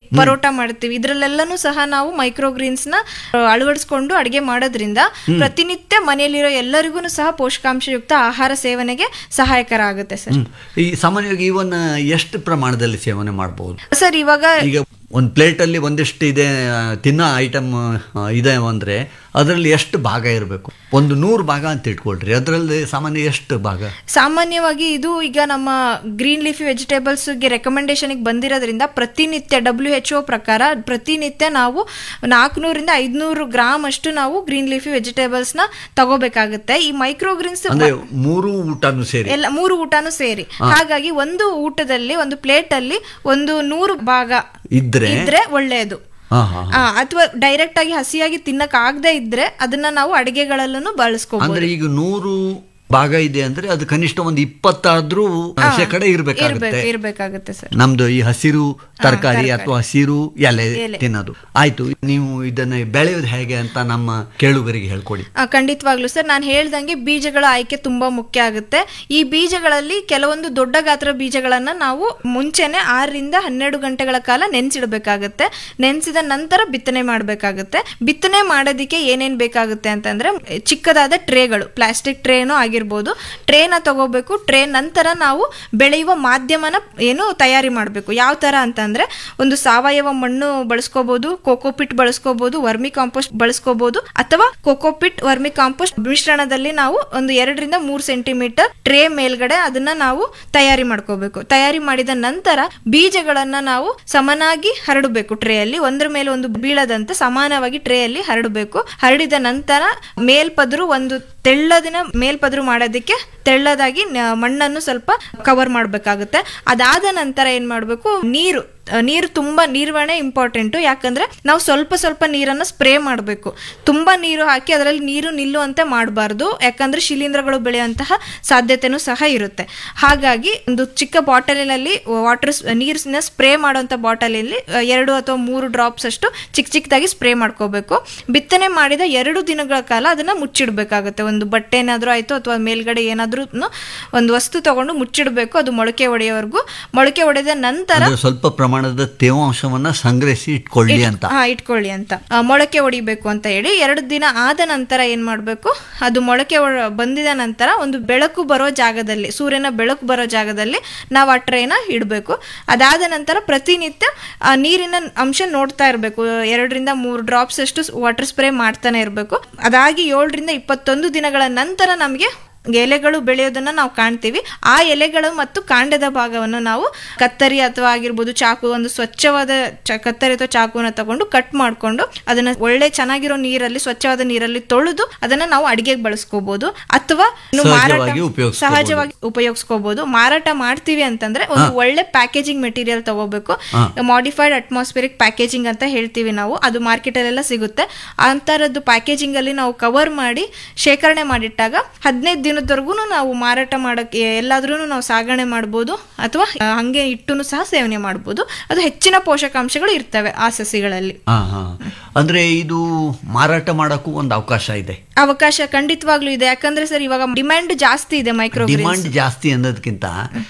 ಪರೋಟ ಮಾಡ್ತೀವಿ ಇದ್ರಲ್ಲೆಲ್ಲನೂ ಸಹ ನಾವು ಮೈಕ್ರೋಗ್ರೀನ್ಸ್ ನ ಆ, ಅಳವಡಿಸ್ಕೊಂಡು ಅಡಿಗೆ ಮಾಡೋದ್ರಿಂದ ಪ್ರತಿನಿತ್ಯ ಮನೆಯಲ್ಲಿರೋ ಎಲ್ಲರಿಗೂ ಸಹ ಪೋಷಕಾಂಶಯುಕ್ತ ಆಹಾರ ಸೇವನೆಗೆ ಸಹಾಯಕರ ಆಗುತ್ತೆ ಸರ್ ಹ್ಮ್. ಈ ಸಾಮಾನ್ಯವಾಗಿ ಇವನ್ನ ಎಷ್ಟು ಪ್ರಮಾಣದಲ್ಲಿ ಸೇವನೆ ಮಾಡಬಹುದು ಸರ್ ಇವಾಗ ಈಗ ಒಂದು ಪ್ಲೇಟಲ್ಲಿ ಒಂದಿಷ್ಟು ಇದೆ ಆ, ತಿನ್ನೋ ಐಟಮ್ ಇದೆ ಅಂದರೆ ಅದರಲ್ಲಿ ಎಷ್ಟು ಭಾಗ ಇರಬೇಕು ಒಂದು ನೂರು ಭಾಗ ಅಂತ ಇಟ್ಕೊಳ್ರಿ ಅದರಲ್ಲಿ ಸಾಮಾನ್ಯ ಎಷ್ಟು ಭಾಗ ಸಾಮಾನ್ಯವಾಗಿ ಇದು ಈಗ ನಮ್ಮ ಗ್ರೀನ್ ಲೀಫಿ ವೆಜಿಟೇಬಲ್ಸ್ಗೆ ರೆಕಮೆಂಡೇಶನ್ಗೆ ಬಂದಿರೋದ್ರಿಂದ ಪ್ರತಿನಿತ್ಯ ಡಬ್ಲ್ಯೂ ಎಚ್ ಒ ಪ್ರಕಾರ ಪ್ರತಿನಿತ್ಯ ನಾವು ನಾಲ್ಕುನೂರಿಂದ ಐದುನೂರು ಗ್ರಾಮ್ ಅಷ್ಟು ನಾವು ಗ್ರೀನ್ ಲೀಫಿ ವೆಜಿಟೇಬಲ್ಸ್ನ ತಗೋಬೇಕಾಗುತ್ತೆ ಈ ಮೈಕ್ರೋಗ್ರೀನ್ಸ್ ಅಂದ್ರೆ ಮೂರು ಊಟನೂ ಸೇರಿ ಎಲ್ಲ ಮೂರು ಊಟನೂ ಸೇರಿ ಹಾಗಾಗಿ ಒಂದು ಊಟದಲ್ಲಿ ಒಂದು ಪ್ಲೇಟ್ ಅಲ್ಲಿ ಒಂದು ನೂರು ಭಾಗ ಇದ್ರೆ ಇದ್ರೆ ಒಳ್ಳೆಯದು ಹಾ ಹಾ ಅಥವಾ ಡೈರೆಕ್ಟ್ ಆಗಿ ಹಸಿಯಾಗಿ ತಿನ್ನಕ್ ಆಗದೆ ಇದ್ರೆ ಅದನ್ನ ನಾವು ಅಡಿಗೆಗಳಲ್ಲೂ ಬಳಸ್ಕೋಬಹುದು ಅಂದ್ರೆ ಈಗ ನೂರು ಭಾಗ ಇದೆ ಅಂದ್ರೆ ಅದು ಕನಿಷ್ಠ ಒಂದು ಇಪ್ಪತ್ತಾದ್ರೂ ಶೇಕಡ ಇರ್ಬೇಕಾಗುತ್ತೆ ಇರ್ಬೇಕು ಇರ್ಬೇಕಾಗುತ್ತೆ ಸರ್ ನಮ್ದು ಈ ಹಸಿರು ತರಕಾರಿ ಅಥವಾ ಹಸಿರು ಎಲೆ ತಿನ್ನೋದು ಆಯ್ತು ನೀವು ಇದನ್ನ ಬೆಳೆಯೋದು ಹೇಗೆ ಅಂತ ನಮ್ಮ ಕೇಳುಗರಿಗೆ ಹೇಳ್ಕೊಡಿ ಆ, ಖಂಡಿತವಾಗ್ಲೂ ಸರ್ ನಾನು ಹೇಳ್ದಂಗೆ ಬೀಜಗಳ ಆಯ್ಕೆ ತುಂಬಾ ಮುಖ್ಯ ಆಗುತ್ತೆ ಈ ಬೀಜಗಳಲ್ಲಿ ಕೆಲವೊಂದು ದೊಡ್ಡ ಗಾತ್ರ ಬೀಜಗಳನ್ನ ನಾವು ಮುಂಚೆನೆ ಆರರಿಂದ ಹನ್ನೆರಡು ಗಂಟೆಗಳ ಕಾಲ ನೆನೆಸಿಡಬೇಕಾಗತ್ತೆ ನೆನೆಸಿದ ನಂತರ ಬಿತ್ತನೆ ಮಾಡಬೇಕಾಗುತ್ತೆ ಬಿತ್ತನೆ ಮಾಡೋದಕ್ಕೆ ಏನೇನ್ ಬೇಕಾಗುತ್ತೆ ಅಂತಂದ್ರೆ ಚಿಕ್ಕದಾದ ಟ್ರೇಗಳು ಪ್ಲಾಸ್ಟಿಕ್ ಟ್ರೇನೂ ಆಗಿರ್ಬೋದು ಟ್ರೇನ ತಗೋಬೇಕು ಟ್ರೇ ನಂತರ ನಾವು ಬೆಳೆಯುವ ಮಾಧ್ಯಮನ ಏನು ತಯಾರಿ ಮಾಡಬೇಕು ಯಾವ ತರ ಅಂತಂದ್ರೆ ಒಂದು ಸಾವಯವ ಮಣ್ಣು ಬಳಸ್ಕೋಬಹುದು ಕೋಕೋಪಿಟ್ ಬಳಸ್ಕೋಬಹುದು ವರ್ಮಿ ಕಾಂಪೋಸ್ಟ್ ಬಳಸ್ಕೋಬಹುದು ಅಥವಾ ಕೋಕೋಪಿಟ್ ವರ್ಮಿ ಕಾಂಪೋಸ್ಟ್ ಮಿಶ್ರಣದಲ್ಲಿ ನಾವು ಒಂದು ಎರಡರಿಂದ ಮೂರು ಸೆಂಟಿಮೀಟರ್ ಟ್ರೇ ಮೇಲ್ಗಡೆ ಅದನ್ನ ನಾವು ತಯಾರಿ ಮಾಡ್ಕೋಬೇಕು ತಯಾರಿ ಮಾಡಿದ ನಂತರ ಬೀಜಗಳನ್ನ ನಾವು ಸಮನಾಗಿ ಹರಡಬೇಕು ಟ್ರೇಯಲ್ಲಿ ಒಂದ್ರ ಮೇಲೆ ಒಂದು ಬೀಳದಂತೆ ಸಮಾನವಾಗಿ ಟ್ರೇಯಲ್ಲಿ ಹರಡಬೇಕು ಹರಡಿದ ನಂತರ ಮೇಲ್ಪದ್ರು ಒಂದು ತೆಳ್ಳದಿನ ಮೇಲ್ಪದ್ರು ಮಾಡೋದಕ್ಕೆ ತೆಳ್ಳದಾಗಿ ನ- ಮಣ್ಣನ್ನು ಸ್ವಲ್ಪ ಕವರ್ ಮಾಡಬೇಕಾಗುತ್ತೆ ಅದಾದ ನಂತರ ಏನ್ ಮಾಡಬೇಕು ನೀರು ಅಹ್, ನೀರು ತುಂಬಾ ನಿರ್ವಹಣೆ ಇಂಪಾರ್ಟೆಂಟು ಯಾಕಂದ್ರೆ ನಾವು ಸ್ವಲ್ಪ ಸ್ವಲ್ಪ ನೀರನ್ನು ಸ್ಪ್ರೇ ಮಾಡಬೇಕು ತುಂಬಾ ನೀರು ಹಾಕಿ ಅದರಲ್ಲಿ ನೀರು ನಿಲ್ಲುವಂತೆ ಮಾಡಬಾರ್ದು ಯಾಕಂದ್ರೆ ಶಿಲೀಂಧ್ರಗಳು ಬೆಳೆಯುವಂತಹ ಸಾಧ್ಯತೆನೂ ಸಹ ಇರುತ್ತೆ ಹಾಗಾಗಿ ಒಂದು ಚಿಕ್ಕ ಬಾಟಲಿನಲ್ಲಿ ವಾಟರ್ ನೀರಿನ ಸ್ಪ್ರೇ ಮಾಡುವಂತ ಬಾಟಲಲ್ಲಿ ಎರಡು ಅಥವಾ ಮೂರು ಡ್ರಾಪ್ಸ್ ಅಷ್ಟು ಚಿಕ್ಕ ಚಿಕ್ಕದಾಗಿ ಸ್ಪ್ರೇ ಮಾಡ್ಕೋಬೇಕು ಬಿತ್ತನೆ ಮಾಡಿದ ಎರಡು ದಿನಗಳ ಕಾಲ ಅದನ್ನ ಮುಚ್ಚಿಡ್ಬೇಕಾಗುತ್ತೆ ಒಂದು ಬಟ್ಟೆ ಏನಾದ್ರೂ ಆಯ್ತು ಅಥವಾ ಮೇಲ್ಗಡೆ ಏನಾದ್ರೂ ಒಂದು ವಸ್ತು ತಗೊಂಡು ಮುಚ್ಚಿಡ್ಬೇಕು ಅದು ಮೊಳಕೆ ಒಡೆಯೋವರೆಗೂ ಮೊಳಕೆ ಒಡೆದ ನಂತರ ಅಂದ್ರೆ ಸ್ವಲ್ಪ ಪ್ರಮಾಣದ ತೇವಾಂಶವನ್ನ ಸಂಗ್ರಹಿಸಿ ಇಟ್ಕೊಳ್ಳಿ ಅಂತ ಹಾ ಇಟ್ಕೊಳ್ಳಿ ಅಂತ ಆ, ಮೊಳಕೆ ಹೊಡಿಬೇಕು ಅಂತ ಹೇಳಿ ಎರಡು ದಿನ ಆದ ನಂತರ ಏನ್ ಮಾಡ್ಬೇಕು ಅದು ಮೊಳಕೆ ಒಡ- ಬಂದಿದ ನಂತರ ಒಂದು ಬೆಳಕು ಬರೋ ಜಾಗದಲ್ಲಿ ಸೂರ್ಯನ ಬೆಳಕು ಬರೋ ಜಾಗದಲ್ಲಿ ನಾವು ಆ ಟ್ರೇನ ಇಡಬೇಕು ಅದಾದ ನಂತರ ಪ್ರತಿನಿತ್ಯ ಆ ನೀರಿನ ಅಂಶ ನೋಡ್ತಾ ಇರಬೇಕು ಎರಡರಿಂದ ಮೂರು ಡ್ರಾಪ್ಸ್ ಅಷ್ಟು ವಾಟರ್ ಸ್ಪ್ರೇ ಮಾಡ್ತಾನೆ ಇರಬೇಕು ಅದಾಗಿ ಏಳರಿಂದ ಇಪ್ಪತ್ತೊಂದು ದಿನಗಳ ನಂತರ ನಮಗೆ ಎಲೆಗಳು ಬೆಳೆಯೋದನ್ನ ನಾವು ಕಾಣ್ತೀವಿ ಆ ಎಲೆಗಳು ಮತ್ತು ಕಾಂಡದ ಭಾಗವನ್ನು ನಾವು ಕತ್ತರಿ ಅಥವಾ ಆಗಿರ್ಬೋದು ಚಾಕು ಒಂದು ಸ್ವಚ್ಛವಾದ ಚ- ಕತ್ತರಿ ಅಥವಾ ಚಾಕುನ ತಗೊಂಡು ಕಟ್ ಮಾಡ್ಕೊಂಡು ಅದನ್ನ ಒಳ್ಳೆ ಚೆನ್ನಾಗಿರೋ ನೀರಲ್ಲಿ ಸ್ವಚ್ಛವಾದ ನೀರಲ್ಲಿ ತೊಳೆದು ಅದನ್ನ ನಾವು ಅಡಿಗೆಗೆ ಬಳಸ್ಕೋಬಹುದು ಅಥವಾ ಇನ್ನು ಮಾರಾಟ ಸಹಜವಾಗಿ ಉಪಯೋಗಿಸ್ಕೋಬಹುದು. ಸಹಜವಾಗಿ ಉಪಯೋಗಿಸ್ಕೋಬಹುದು ಮಾರಾಟ ಮಾಡ್ತೀವಿ ಅಂತಂದ್ರೆ ಒಂದು ಒಳ್ಳೆ ಪ್ಯಾಕೇಜಿಂಗ್ ಮೆಟೀರಿಯಲ್ ತಗೋಬೇಕು ಮಾಡಿಫೈಡ್ ಅಟ್ಮಾಸ್ಫಿರಿಕ್ ಪ್ಯಾಕೇಜಿಂಗ್ ಅಂತ ಹೇಳ್ತೀವಿ ನಾವು ಅದು ಮಾರ್ಕೆಟ್ ಅಲ್ಲೆಲ್ಲ ಸಿಗುತ್ತೆ ಅಂತರದ್ದು ಪ್ಯಾಕೇಜಿಂಗ್ ಅಲ್ಲಿ ನಾವು ಕವರ್ ಮಾಡಿ ಶೇಖರಣೆ ಮಾಡಿಟ್ಟಾಗ ಹದಿನೈದು ದಿನದವರೆಗೂ ನಾವು ಮಾರಾಟ ಮಾಡಕ್ಕೆ ಎಲ್ಲಾದ್ರೂ ನಾವು ಸಾಗಣೆ ಮಾಡ್ಬೋದು ಅಥವಾ ಆ, ಹಂಗೆ ಇಟ್ಟುನು ಸಹ ಸೇವನೆ ಮಾಡ್ಬೋದು ಅದು ಹೆಚ್ಚಿನ ಪೋಷಕಾಂಶಗಳು ಇರ್ತವೆ ಆ ಸಸಿಗಳಲ್ಲಿ ಹಾ ಹಾ ಅಂದ್ರೆ ಇದು ಮಾರಾಟ ಮಾಡಕ್ಕೂ ಒಂದು ಅವಕಾಶ ಇದೆ ಅವಕಾಶ ಖಂಡಿತವಾಗ್ಲೂ ಇದೆ ಯಾಕಂದ್ರೆ ಸರ್ ಇವಾಗ ಡಿಮ್ಯಾಂಡ್ ಜಾಸ್ತಿ ಇದೆ ಮೈಕ್ರೋ ಡಿಮಾಂಡ್ ಜಾಸ್ತಿ ಅನ್ನೋದಕ್ಕಿಂತ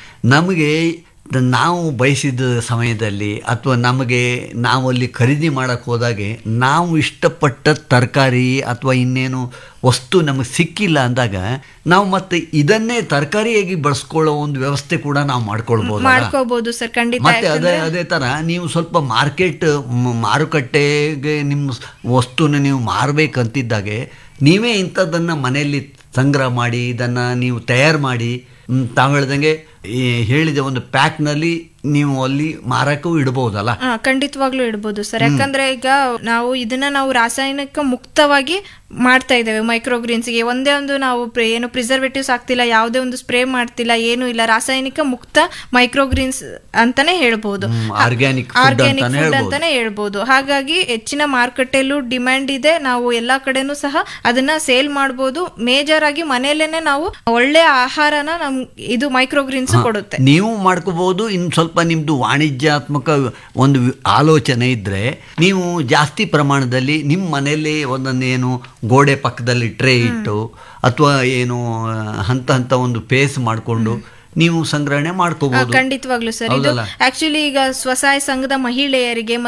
ನಮಗೆ ದ- ನಾವು ಬಯಸಿದ ಸಮಯದಲ್ಲಿ ಅಥವಾ ನಮಗೆ ನಾವು ಅಲ್ಲಿ ಖರೀದಿ ಮಾಡಕ್ಕೆ ಹೋದಾಗೆ ನಾವು ಇಷ್ಟಪಟ್ಟ ತರಕಾರಿ ಅಥವಾ ಇನ್ನೇನು ವಸ್ತು ನಮಗೆ ಸಿಕ್ಕಿಲ್ಲ ಅಂದಾಗ ನಾವು ಮತ್ತೆ ಇದನ್ನೇ ತರಕಾರಿಯಾಗಿ ಬಳಸ್ಕೊಳ್ಳೋ ಒಂದು ವ್ಯವಸ್ಥೆ ಕೂಡ ನಾವು ಮಾಡ್ಕೊಳ್ಬೋದು ಮಾಡ್ಕೋಬಹುದು ಸರ್ ಖಂಡಿತ ಮತ್ತೆ ಅದೇ ಅದೇ ತರ ನೀವು ಸ್ವಲ್ಪ ಮಾರ್ಕೆಟ್ ಮ್- ಮಾರುಕಟ್ಟೆಗೆ ನಿಮ್ಮ ಸ್- ವಸ್ತುನ ನೀವು ಮಾರಬೇಕಂತಿದ್ದಾಗೆ ನೀವೇ ಇಂಥದ್ದನ್ನು ಮನೆಯಲ್ಲಿ ಸಂಗ್ರಹ ಮಾಡಿ ಇದನ್ನು ನೀವು ತಯಾರು ಮಾಡಿ ಮ್, ತಾವು ಹೇಳ್ದಂಗೆ ಈ ಹೇಳಿದ ಒಂದು ಪ್ಯಾಕ್ನಲ್ಲಿ ನೀವು ಅಲ್ಲಿ ಮಾರಕ್ಕೂ ಇಡ್ಬೋದಲ್ಲ ಹಾ ಖಂಡಿತವಾಗ್ಲೂ ಇಡ್ಬೋದು ಸರ್ ಯಾಕಂದ್ರೆ ಈಗ ನಾವು ಇದನ್ನ ನಾವು ರಾಸಾಯನಿಕ ಮುಕ್ತವಾಗಿ ಮಾಡ್ತಾ ಇದ್ದೇವೆ ಮೈಕ್ರೋಗ್ರೀನ್ಸ್ಗೆ ಒಂದೇ ಒಂದು ನಾವು ಪ್ರ- ಏನು ಪ್ರಿಸರ್ವೇಟಿವ್ಸ್ ಆಗ್ತಿಲ್ಲ ಯಾವುದೇ ಒಂದು ಸ್ಪ್ರೇ ಮಾಡ್ತಿಲ್ಲ ಏನು ಇಲ್ಲ ರಾಸಾಯನಿಕ ಮುಕ್ತ ಮೈಕ್ರೋಗ್ರೀನ್ಸ್ ಅಂತಾನೆ ಹೇಳ್ಬೋದು ಆರ್ಗ್ಯಾನಿಕ್ ಫುಡ್ ಆರ್ಗ್ಯಾನಿಕ್ ಅಂತಾನೆ ಫುಡ್ ಹೇಳ್ಬೋದು ಅಂತಾನೆ ಹೇಳ್ಬೋದು ಹಾಗಾಗಿ ಹೆಚ್ಚಿನ ಮಾರುಕಟ್ಟೆಯಲ್ಲೂ ಡಿಮ್ಯಾಂಡ್ ಇದೆ ನಾವು ಎಲ್ಲಾ ಕಡೆನೂ ಸಹ ಅದನ್ನ ಸೇಲ್ ಮಾಡ್ಬೋದು ಮೇಜರ್ ಆಗಿ ಮನೆಯಲ್ಲೇನೆ ನಾವು ಒಳ್ಳೆ ಆಹಾರನ ನಮ್ ಇದು ಮೈಕ್ರೋಗ್ರೀನ್ಸ್ ಕೊಡುತ್ತೆ ನೀವು ಮಾಡ್ಕೋಬಹುದು ಇನ್ನು ಸ್ವಲ್ಪ ನಿಮ್ಮದು ವಾಣಿಜ್ಯಾತ್ಮಕ ಒಂದು ವಿ- ಆಲೋಚನೆ ಇದ್ದರೆ ನೀವು ಜಾಸ್ತಿ ಪ್ರಮಾಣದಲ್ಲಿ ನಿಮ್ಮ ಮನೆಯಲ್ಲಿ ಒಂದೊಂದು ಏನು ಗೋಡೆ ಪಕ್ಕದಲ್ಲಿ ಟ್ರೇ ಇಟ್ಟು ಅಥವಾ ಏನು ಆ, ಹಂತ ಹಂತ ಒಂದು ಪೇಸ್ ಮಾಡಿಕೊಂಡು ನೀವು ಸಂಗ್ರಹಣೆ ಮಾಡ್ಕೋಬಹುದು ಖಂಡಿತವಾಗ್ಲೂ ಸರ್ ಇದು ಹೌದಲ್ಲ? ಆಕ್ಚುಲಿ ಈಗ ಸ್ವಸಹಾಯ ಸಂಘದ ಮಹಿಳೆಯರಿಗೆ